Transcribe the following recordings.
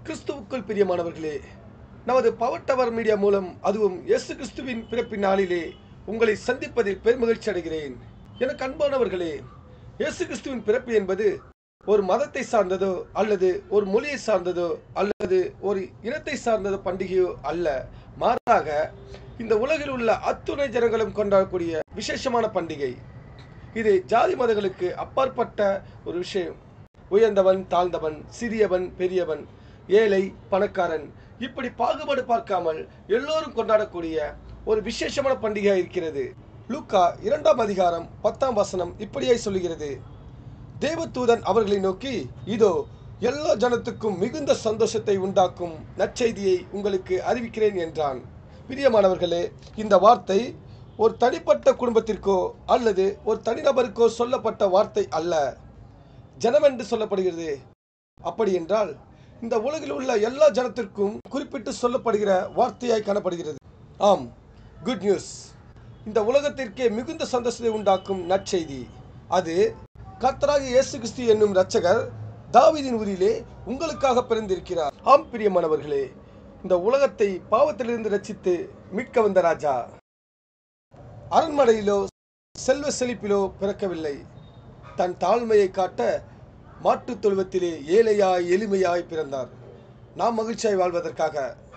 கிறிஸ்துவுக்குள் பிரியமானவர்களே நமது பவர் டவர் மீடியா மூலம் அதுவும் இயேசு கிறிஸ்துவின் பிறப்பின் நாளிலே உங்களை சந்திப்பதில் பெருமகிழ்ச்சி அடைகிறேன் எனக்கு அன்பானவர்களே இயேசு கிறிஸ்துவின் பிறப்பு என்பது ஒரு மதத்தை சார்ந்ததோ அல்லது ஒரு மொழியை சார்ந்ததோ அல்லது ஒரு இனத்தை சார்ந்ததோ பண்டிகையோ அல்ல மாறாக இந்த உலகில் உள்ள அத்துணை ஜனங்களும் கொண்டாடக்கூடிய விசேஷமான பண்டிகை இது ஜாதி மதங்களுக்கு அப்பாற்பட்ட ஒரு விஷயம் உயர்ந்தவன் தாழ்ந்தவன் சிறியவன் பெரியவன் ஏழை பணக்காரன் இப்படி பாகுபாடு பார்க்காமல் எல்லோரும் கொண்டாடக்கூடிய ஒரு விசேஷமான பண்டிகையாக இருக்கிறது லூக்கா இரண்டாம் அதிகாரம் பத்தாம் வசனம் இப்படியாய் சொல்லுகிறது தேவதூதன் அவர்களை நோக்கி இதோ எல்லா ஜனத்துக்கும் மிகுந்த சந்தோஷத்தை உண்டாக்கும் நற்செய்தியை உங்களுக்கு அறிவிக்கிறேன் என்றான் பிரியமானவர்களே இந்த வார்த்தை ஒரு தனிப்பட்ட குடும்பத்திற்கோ அல்லது ஒரு தனிநபருக்கோ சொல்லப்பட்ட வார்த்தை அல்ல ஜனமென்று சொல்லப்படுகிறது அப்படி என்றால் இந்த உலகில் உள்ள எல்லா ஜனத்திற்கும் குறிப்பிட்டு சொல்லப்படுகிற வார்த்தையாய் காணப்படுகிறது ஆம் குட் நியூஸ் இந்த உலகத்திற்கே மிகுந்த சந்தோஷத்தை உண்டாக்கும் நற்செய்தி அது கர்த்தராகிய இயேசு கிறிஸ்து என்னும் இரட்சகர் தாவீதின் ஊரிலே உங்களுக்காக பிறந்திருக்கிறார் ஆம் பிரியமானவர்களே இந்த உலகத்தை பாவத்திலிருந்து ரட்சித்து மீட்க வந்த ராஜா அரண்மனையிலோ செல்வ செழிப்பிலோ பிறக்கவில்லை தன் தாழ்மையை காட்ட மாட்டுத் தொழுவத்திலே ஏழையாய் எளிமையாய் பிறந்தார் நாம் மகிழ்ச்சியாய் வாழ்வதற்காக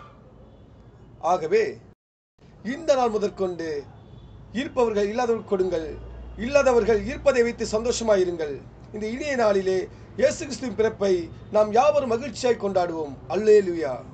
ஆகவே இந்த நாள் முதற்கொண்டு இருப்பவர்கள் இல்லாதவர்கள் கொடுங்கள் இல்லாதவர்கள் இருப்பதை வைத்து சந்தோஷமாயிருங்கள் இந்த இனிய நாளிலே இயேசு கிறிஸ்துவின் பிறப்பை நாம் யாவரும் மகிழ்ச்சியாய் கொண்டாடுவோம் அல்லேலுயா